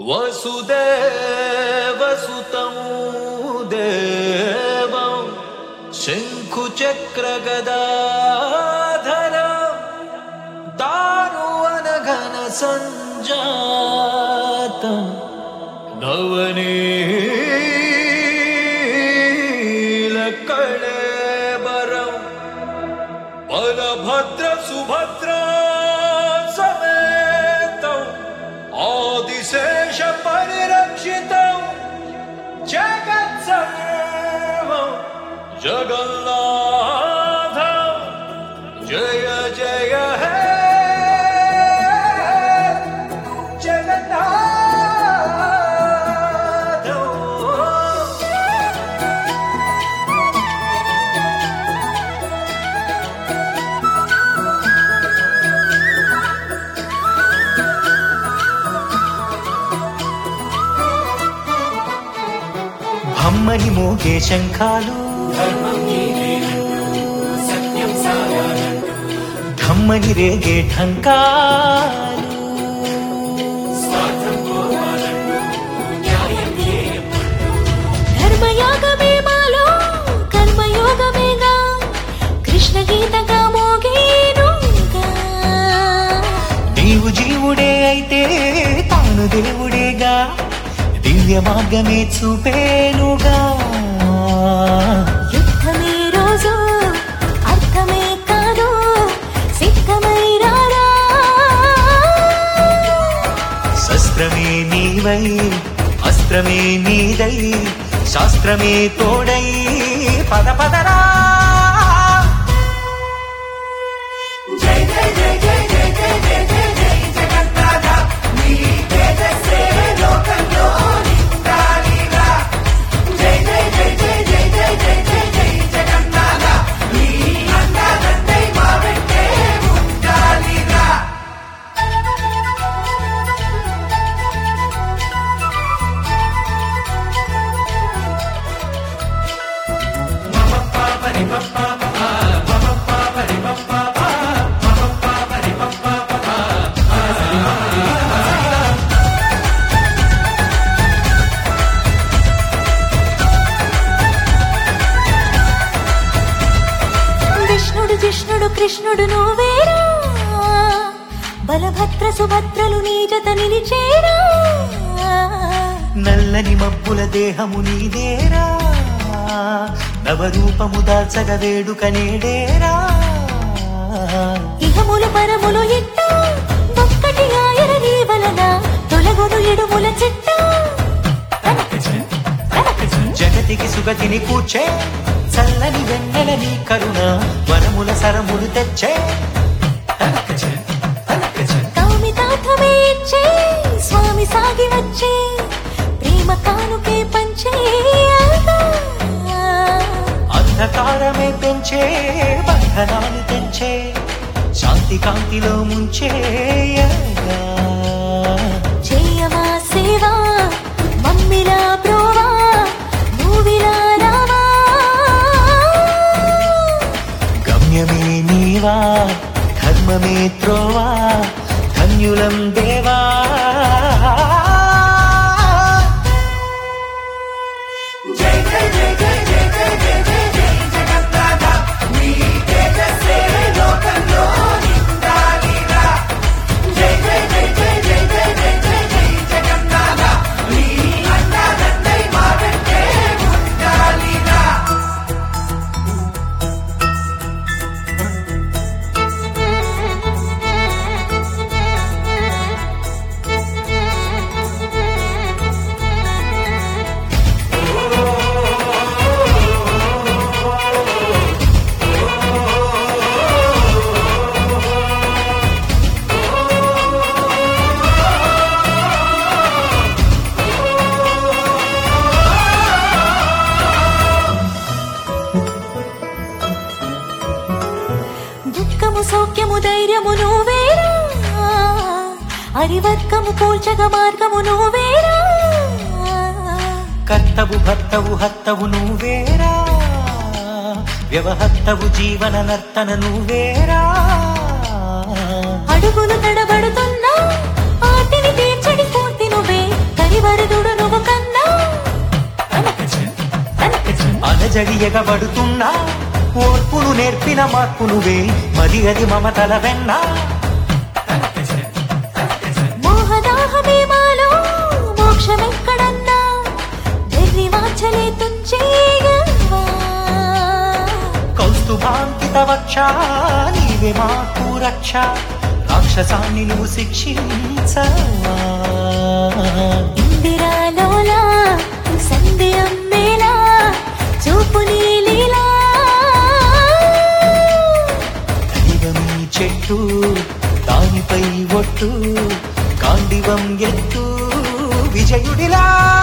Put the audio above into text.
వసుదేవసుతం దేవం శంఖుచక్రగదాధర దారువనఘన సంజాతం నవనీల కళేబరం బలభద్ర సుభద్ర సమేతం ఆదిశేష పరిరక్షితం జగత్సర్వం జగన్నాథ జయ జయ హే జగన్నాథ అమ్మని మోగే శంఖాలు ధమ్మని రేగే ఢంకాలు ధర్మయోగమే మాలో కర్మయోగమేగా కృష్ణ గీతగా మోగేనుగా నీవు జీవుడే అయితే తాను దేవుడేగా దివ్య మార్గమే చూపేనుగా యుద్ధమే రోజు అర్థమే కాదు సిద్ధమై రారా శస్త్రమే నీవై అస్త్రమే నీదై శాస్త్రమే తోడై పద పదరా విష్ణుడు జిష్ణుడు కృష్ణుడు నువ్వేరా బలభద్ర సుభద్రలు నీ జత నిలిచేరా నల్లని మబ్బుల దేహము నీదేరా నవరూపము దాల్చగ వేడుక నేడేరా ఇహములు పరములు ఇట్ట ఒక్కటి ఆయన నీ వలన తొలగును ఇడుముల చిట్ట జగతికి సుగతిని కూర్చే చల్లని వెన్నెల నీ కరుణ వరముల సరములు తెచ్చే కామితార్థమే ఇచ్చే స్వామి సాగి వచ్చే ప్రేమ కానుకే పంచే అంధకారమే పెంచే బంధనాలు తెంచే శాంతి కాంతిలో ముంచే చేయమా సేవా మమ్మిలా ప్రోవా నువ్విలా రావా గమ్యమే నీవా ధర్మమే త్రోవా ధన్యులం దేవా దుఃఖము సౌఖ్యము ధైర్యము నువ్వేరా అరివర్గము పోల్చగ మార్గము నువ్వేరా కర్తవు భర్తవు హత్తవు నువ్వేరా వ్యవహత్తవు జీవన నర్తన నువ్వేరా అడుగులు తడబడుతున్నా ఆటిని తీర్చడి పూర్తి నువ్వే అలజడి ఎగబడుతున్నా ఓర్పును నేర్పిన మార్పు నువ్వే మరి అది మమతల వెన్నా మోహదాహమే మాలో మోక్షమెక్కడన్నా వెర్రి వాచలే తుంచేయవా కౌస్తుభాంకిత వక్ష నీవే మాకు రక్ష రాక్షసాన్ని నువ్వు శిక్షించవా ఇందిరాలోలా సందేహం మేలా చూపు నీలీలా దైవమీ చెట్టు దానిపై ఒట్టు గాండివం ఎత్తు విజయుడిలా